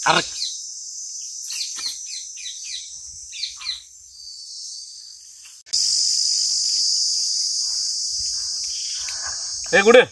அரக் ஏ குடு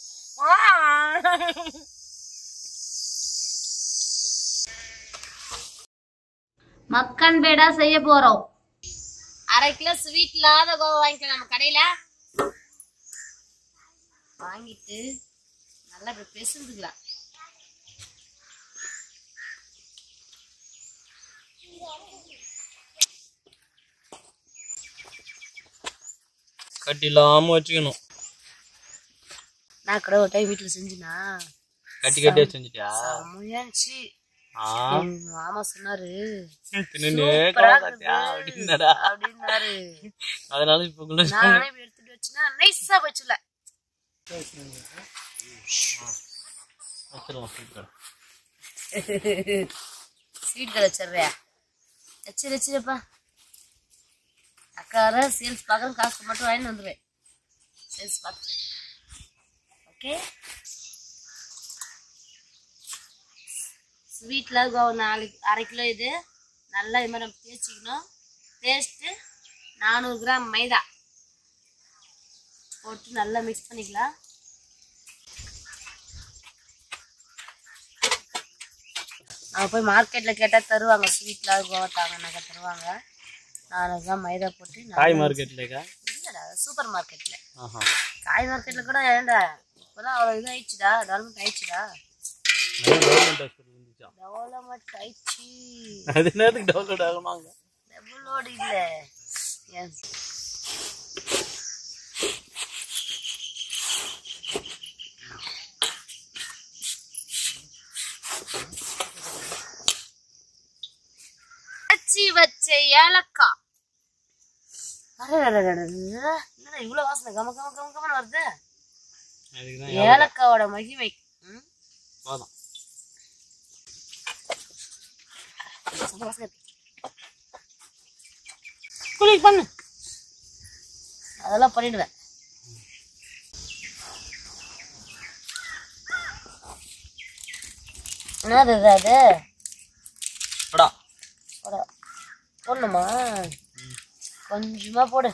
மக்கன் பேடா செய்ய போறோம் அரை கிலோ ஸ்வீட் இல்லாத கோவா வாங்கிக்கலாம் நம்ம கடையில வாங்கிட்டு நல்லா இப்படி பெசுந்துக்கலாம் கட்டி இல்லாம வச்சுக்கணும் நான் கூட ஒரு டைம் வீட்டுல செஞ்சுனா கட்டி கட்டியா செஞ்சுட்டியா செம்மையாச்சு ஆ எங்க மாமா சொன்னாரு தின்னு சூப்பரா இருக்குது அப்படின்னாடா அப்படின்னாரு அதனால இப்ப உங்களை நானே இப்படி எடுத்துட்டு வச்சுனா நைஸா வச்சுல வச்சிருவோம் சூப்பர் ஸ்வீட் கடை வச்சிடுறியா வச்சிரு வச்சிருப்பா அக்கார சேல்ஸ் பார்க்கணும் காசு மட்டும் வாங்கிட்டு வந்துடுவேன் சேல்ஸ் பார்த்து ஓகே ஸ்வீட்டில் நாலு அரை கிலோ இது நல்லா இது மாதிரி நம்ம தேய்ச்சிக்கணும் தேய்ச்சிட்டு நானூறு கிராம் மைதா போட்டு நல்லா மிக்ஸ் பண்ணிக்கலாம் நம்ம போய் மார்க்கெட்டில் கேட்டால் தருவாங்க ஸ்வீட்லாம் கோவா தாங்கனாக்கா தருவாங்க நானூறு கிராம் மைதா போட்டு நல்லா- காய் மார்க்கெட்லக்கா இல்லடா சூப்பர் மார்க்கெட்டில் ஆஹா காய் மார்க்கெட்டில் கூட ஏன்டா இப்போதான் அவ்வளோ இது ஆயிடுச்சுடா டெவலப்மெண்ட் ஆயிடுச்சுடா கவர்மெண்ட் ஹாஸ்பிட்டல் இருந்துச்சா டெவலப்மெண்ட் ஆயிடுச்சு அது என்னத்துக்கு டவுன்லோட் ஆகணுமாங்க டபுளோடு இல்லை என் வச்சு வச்ச ஏலக்காய் அடடடடடட. என்னடா இவ்வளவு வாசனை கம கம கம கமன்னு வருது அதுக்கு தான் ஏலக்காவோட மகிமை ம்? போதும் செம்ம வாசனை இருக்கு. குளி பண்ணு அதெல்லாம் பண்ணிடுவேன் என்னது இது அது போடா போட போடணுமா கொஞ்சமா போடு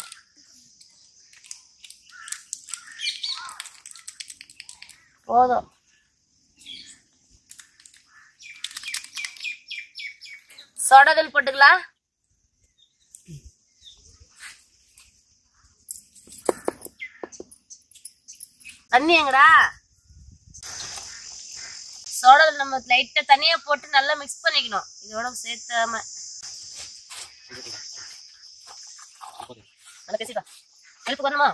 போதும் சோடாதல் போட்டுக்கலாம் தண்ணி எங்கடா சோடாதல் நம்ம லைட்டா தண்ணியை போட்டு நல்லா மிக்ஸ் பண்ணிக்கணும் இதோட சேர்த்தாம நல்லா பேசிப்பா ஹெல்ப் பண்ணுமா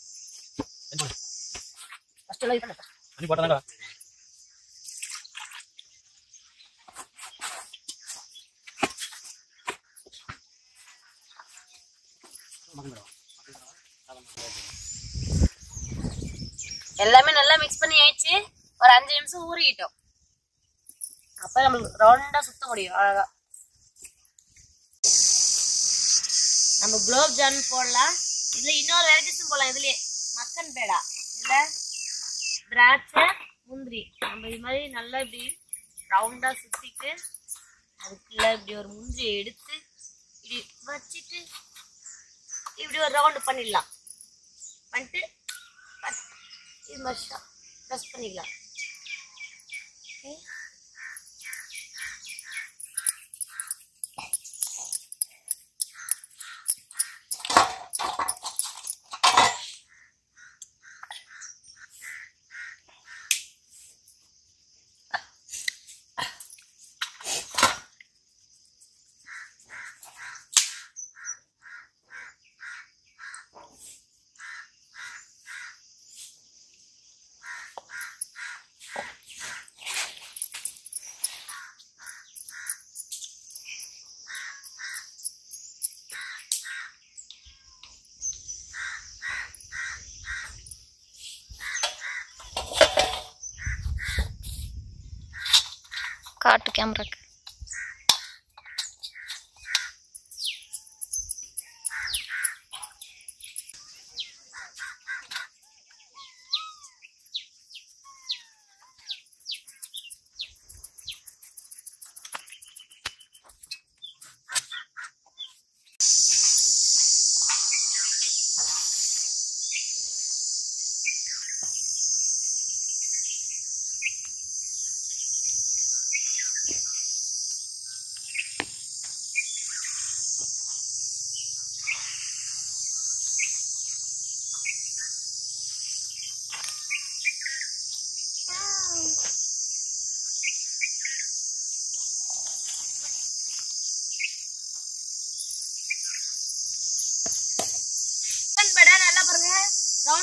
ஃபர்ஸ்ட் எல்லாம் இது பண்ணு அடி போட்டாங்க எல்லாமே நல்லா மிக்ஸ் பண்ணி ஆயிடுச்சு ஒரு அஞ்சு நிமிஷம் ஊறிக்கிட்டோம் அப்ப நம்மளுக்கு ரவுண்டா சுத்த முடியும் அழகா நம்ம குலோப் ஜாமுன் போடலாம் இதுல இன்னொரு வெரைட்டிஸும் போடலாம் இதுலயே மக்கன் பேடா இதுல திராட்சை முந்திரி நம்ம இது மாதிரி நல்லா இப்படி ரவுண்டா சுத்திட்டு அதுக்குள்ள இப்படி ஒரு முந்திரியை எடுத்து இப்படி வச்சுட்டு இப்படி ஒரு ரவுண்டு பண்ணிடலாம் பண்ணிட்டு பட் இது மாதிரி ப்ரெஸ் பண்ணிக்கலாம் ஓகே காட்டு கேமராக்கு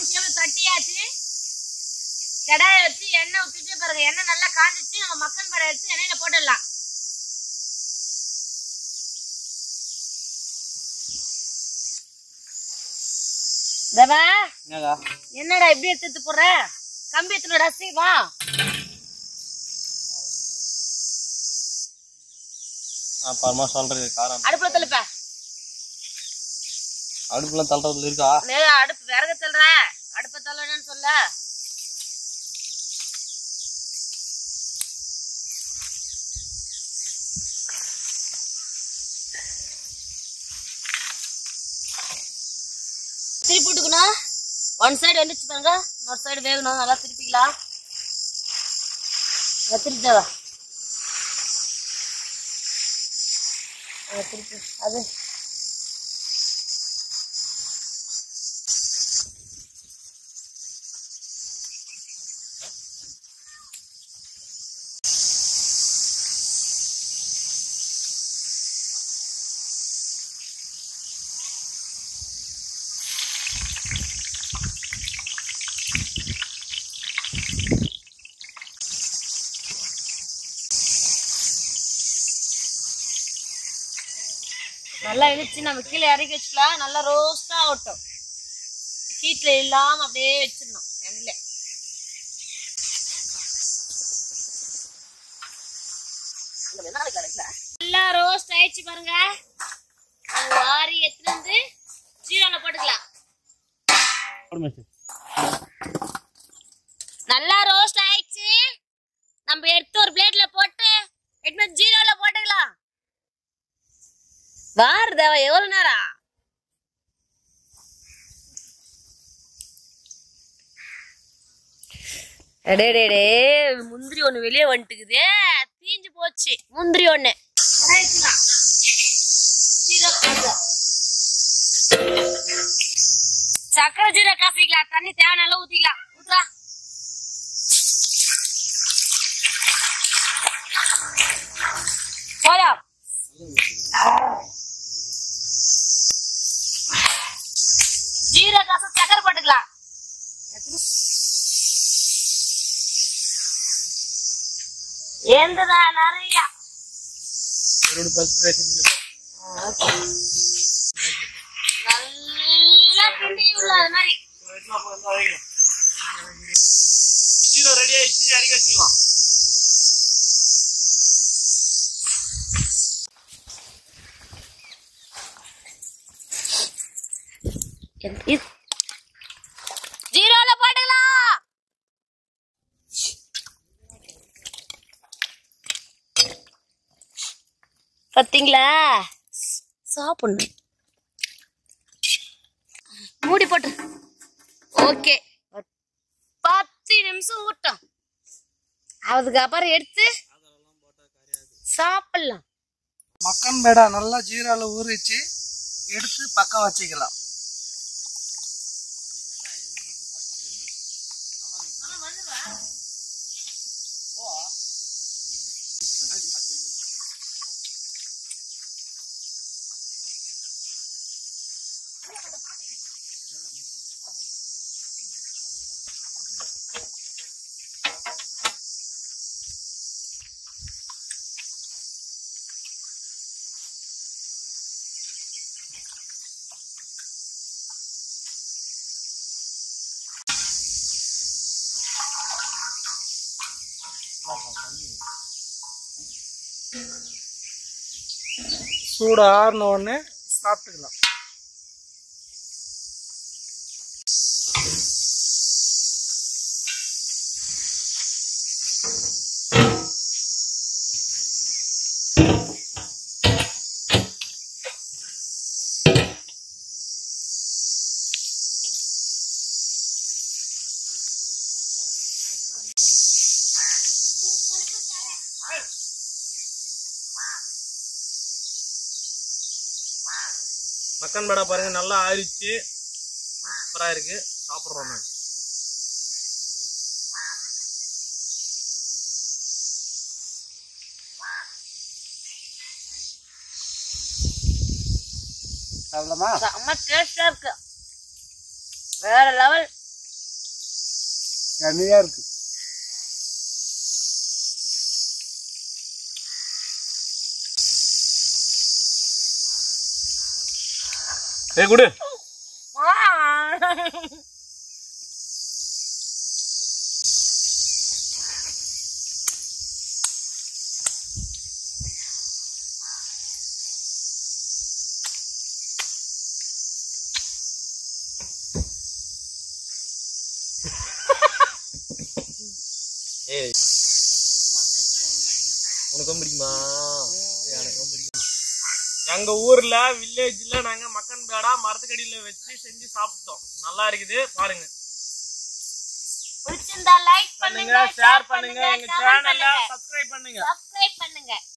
ரவுண்ட் ஷேப்ல தட்டியாச்சு கடாயை வச்சு எண்ணெய் ஊத்திட்டு பாருங்க எண்ணெய் நல்லா காஞ்சிச்சு நம்ம மக்கன் படம் எடுத்து எண்ணெயில போட்டுடலாம் தேவா என்னக்கா என்னடா இப்படி எடுத்து எடுத்து போடுற கம்பி எத்தனோட அசி வா அப்புறமா சொல்றது காரம் அடுப்புல தள்ளுப்ப அடுப்புலாம் தள்ளுறதுல இருக்கா நே அடுப்பு விறகு தள்ளுற அடுப்ப தள்ளணும்னு சொல்ல திருப்பி விட்டுக்கணும் ஒன் சைடு வந்துச்சு பாருங்க இன்னொரு சைடு வேகணும் நல்லா திருப்பிக்கலாம் இதை திருப்பிட்டவா திருப்பி அது நல்லா இழுச்சு நம்ம கீழே இறக்கி வச்சுக்கலாம் நல்லா ரோஸ்டா ஆகட்டும் ஹீட்ல இல்லாம அப்படியே வச்சிடணும் எண்ணெயில நல்லா ரோஸ்ட் ஆயிடுச்சு பாருங்க அது வாரி எடுத்துட்டு வந்து ஜீரோல போட்டுக்கலாம் நல்லா ரோஸ்ட் ஆயிடுச்சு நம்ம எடுத்து ஒரு பிளேட்ல போட்டு எடுத்து வந்து ஜீரோல போட்டுக்கலாம் வாரு தேவா எவ்வளவு நேரம் அடேடே முந்திரி ஒண்ணு வெளியே வந்துட்டுக்குதே தீஞ்சு போச்சு முந்திரி ஒண்ணு சக்கரை ஜீரோ காஃபிக்கலாம் தண்ணி தேவைனால ஊத்திக்கலாம் ஊத்துறா போலாம் ஜீரோ காசு சக்கரை போட்டுக்கலாம் எந்ததா நிறைய நல்லா கிண்டி உள்ள அது மாதிரி ரெடி ஆயிடுச்சு இறக்கி வச்சுக்கலாம் ஜீரோல போட்டுக்கலாம் பாத்தீங்களா சாப்பிடணும் மூடி போட்டு ஓகே பத்து நிமிஷம் ஊட்டம் அதுக்கப்புறம் எடுத்து சாப்பிடலாம் மக்கன் பேடா நல்லா ஜீரால ஊறிச்சு எடுத்து பக்கம் வச்சுக்கலாம் சூடு ஆறின உடனே சாப்பிட்டுக்கலாம் மக்கன் பேடா பாருங்க நல்லா ஆறிச்சு சூப்பரா இருக்கு சாப்பிடுறோம் நாங்க. சாப்பிடலாமா செம்ம டேஸ்டா இருக்கு வேற லெவல் தனியா இருக்கு ஏய் குடு ஏய் உனக்கும் பிடிக்குமா ஏய், எனக்கும் பிடிக்கும் எங்க ஊர்ல வில்லேஜ்ல நாங்க மக்கன் பேடா மரத்துக்கடியில வச்சு செஞ்சு சாப்பிட்டோம் நல்லா இருக்குது பாருங்க பிடிச்சிருந்தா லைக் பண்ணுங்க பண்ணுங்க ஷேர் பண்ணுங்க எங்க comment சேனலை பண்ணுங்க சப்ஸ்கிரைப் பண்ணுங்க சப்ஸ்கிரைப் பண்ணுங்க